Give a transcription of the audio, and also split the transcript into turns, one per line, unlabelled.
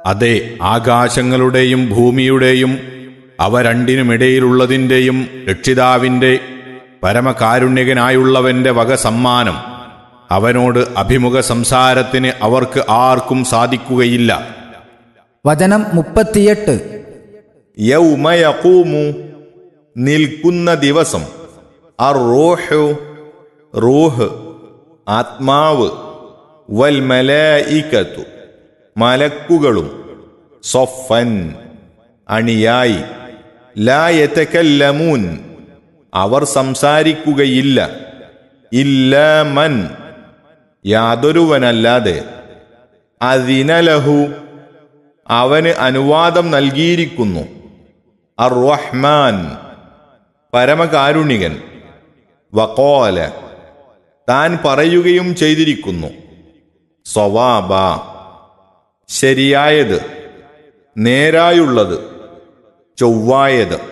അതെ ആകാശങ്ങളുടെയും ഭൂമിയുടെയും അവ രണ്ടിനുമിടയിലുള്ളതിൻ്റെയും രക്ഷിതാവിൻ്റെ പരമകാരുണ്യകനായുള്ളവന്റെ വക സമ്മാനം അവനോട് അഭിമുഖ സംസാരത്തിന് അവർക്ക് ആർക്കും സാധിക്കുകയില്ല
വചനം മുപ്പത്തിയെട്ട്
യൗമയക്കൂമു നിൽക്കുന്ന ദിവസം അറോഹു റൂഹ് ആത്മാവ് വൽ മലായിക്കത്തു മലക്കുകളും സൊഫൻ അണിയായി ലായത്തക്കല്ലമൂൻ അവർ സംസാരിക്കുകയില്ല ഇല്ലമൻ യാതൊരുവനല്ലാതെ അതിനലഹു അവന് അനുവാദം നൽകിയിരിക്കുന്നു അർ റഹ്മാൻ പരമകാരുണികൻ വക്കോല താൻ പറയുകയും ചെയ്തിരിക്കുന്നു സ്വവാബ ശരിയായത് നേരായുള്ളത് ചൊവ്വായത്